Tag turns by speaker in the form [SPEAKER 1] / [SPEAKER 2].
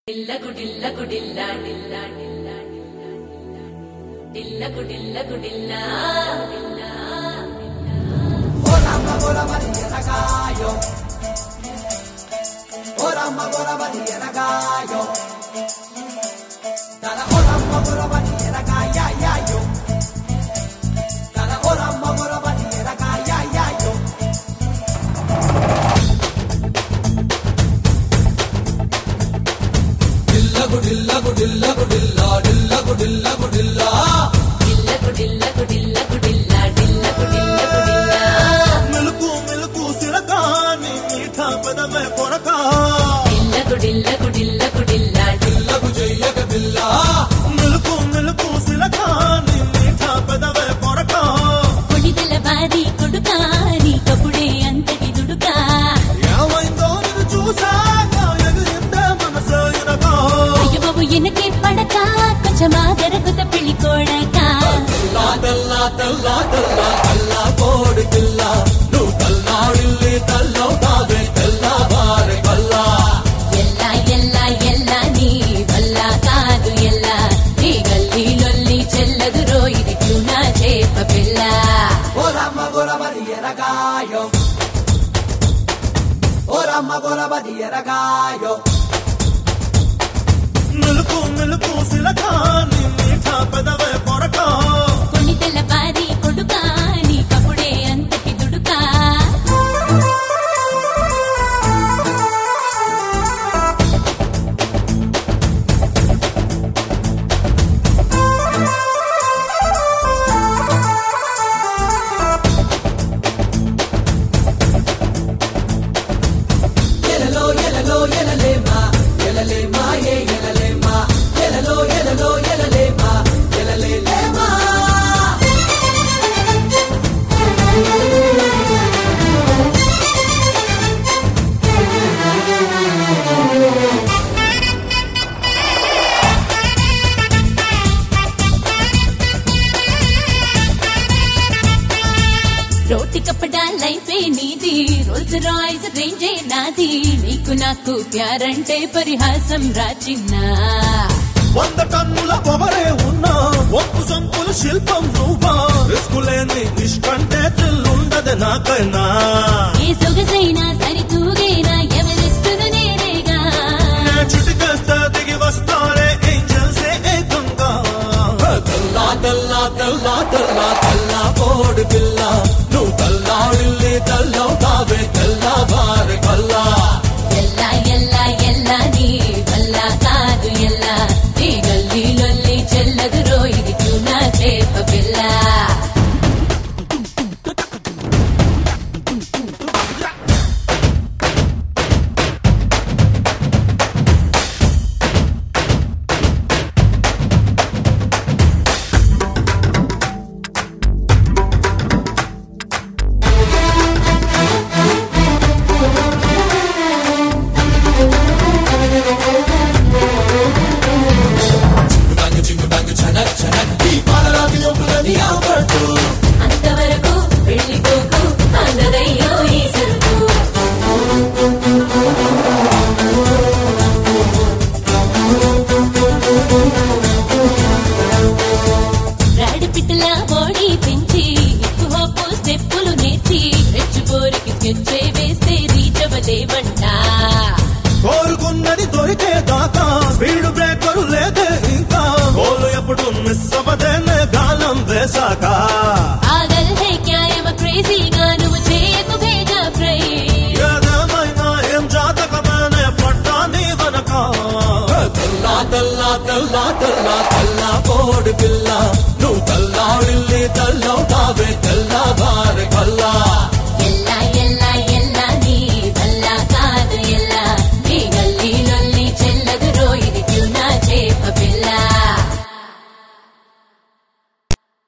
[SPEAKER 1] డిల్లకు డిల్లకు డిల్లా డిల్లా డిల్లా డిల్లకు డిల్లకు డిల్లా డిల్లా
[SPEAKER 2] Ora ma ora ma di ragaio. Ora ma ora ma di ragaio. Dalla ora ma ora ma di ragaia ya yo. Dalla ora ma ora ma di ragaia ya yo.
[SPEAKER 3] డిల్లగు డిల్లగు డిల్లగు డిల్లా డిల్లగు డిల్లగు డిల్లా
[SPEAKER 1] డిల్లకు డిల్లకు డిల్లకు డిల్లా డిల్లకు డిల్లకు డిల్లా
[SPEAKER 4] మెలుకు మెలుకు సిరకాని మీఠా పెదవే కొరక
[SPEAKER 1] డిల్లకు డిల్లకు డిల్లకు డిల్లా
[SPEAKER 3] డిల్లగు చెయ్యక బిల్లా
[SPEAKER 4] మెలుకు మెలుకు సిరకాని మీఠా పెదవే కొరక
[SPEAKER 5] కొడిదల బారి కొడుకా నీకప్పుడే అంతటి దుడుకా
[SPEAKER 4] ఏమైందో నిన్ను చూసాక ఎగిరిందే మనసు ఎనక
[SPEAKER 5] అయ్య బాబు ఎనకే పడక కొంచెం ఆదరకుత పెళ్లి కోడక
[SPEAKER 3] తెల్లా తెల్లా తెల్లా తెల్లా తెల్లా కోడి పిల్ల నువ్వు తల్లాడిల్లి తల్లవుతావే తెల్లా బారె కల్లా
[SPEAKER 5] ఎల్లా ఎల్లా ఎల్లా నీ వల్ల కాదు ఎల్లా నీ గల్లీ లొల్లి చెల్లదు రోయిది ట్యూనా చేప పిల్ల
[SPEAKER 2] Ora ma ora ma di ragaio. Ora ma ora ma di ragaio.
[SPEAKER 4] మెలుకు మెలుకు సిరకాని మీఠా పెదవే కొరక
[SPEAKER 5] కొడిదల బారి కొడుకా నీకప్పుడే అంతటి దుడుకా
[SPEAKER 2] ఎలలో ఎలలో ఎలలేమా ఎలలేమా ఏ ఎలలేమా ఎలలో ఎలలో ఎలలేమా ఎలలేమా
[SPEAKER 5] రోటి కప్పడా లైఫే నీది రోల్స్ రాయ్స్ రేంజే నాది నీకు నాకు ప్యారంటే పరిహాసం రాచిన్నా
[SPEAKER 4] వంద టన్నుల పొగరే ఉన్నా ఒప్పు సంపుల శిల్పం నువ్వా రిస్కు లేని నిష్కంటే తెల్లుండదు నాకైనా
[SPEAKER 5] ఏ సొగసైనా సరితూగేనా ఎవరిస్తును నేనేగా
[SPEAKER 4] నే చిటికేస్తే దిగి వస్తారే ఏంజల్సే ఏకంగా
[SPEAKER 3] తెల్లా తెల్లా తెల్లా తెల్లా తెల్లా కోడి పిల్ల నువ్వు తల్లాడిల్లి తల్లవుతావే తెల్లా బారె కల్లా
[SPEAKER 5] ఎల్లా ఎల్లా ఎల్లా నీ వల్ల కాదు ఎల్లా నీ గల్లీ లొల్లి చెల్లదు రోయిది నా చేప పిల్ల
[SPEAKER 3] చింగు చింగు డంగు చనక్ చనక్ ఈ పాలరాతి ఒప్పులని ఆపట్టు
[SPEAKER 1] అంతవరకు వెళ్ళిపోకు అందరయ్యో ఈ సరుకు
[SPEAKER 5] రాడి పిట్టల బాడీ పెంచి హిప్ హాప్ స్టెప్పులు నేర్చి రెచ్చిపోరికి స్కెచ్చే వేస్తే రీచవలేవంట
[SPEAKER 4] కోరుకున్నది దొరికే దాకా స్పీడ్ బ్రేకర్ లేదే ఇంకా గోలు ఎప్పుడు మిస్ అవ్వదేనే గాలం వేశాక
[SPEAKER 5] ఆగల్ హే క్యాయమ క్రేజీగా నువ్వు చేయకు భేజా ఫ్రై
[SPEAKER 4] ఏదేమైనా ఏం జాతకమేనే పడ్డా నీ వెనక
[SPEAKER 3] తెల్లా తెల్లా తెల్లా తెల్లా తెల్లా కోడి పిల్ల నువ్వు తల్లాడిల్లి తల్లవుతావే తెల్లా బారె కల్లా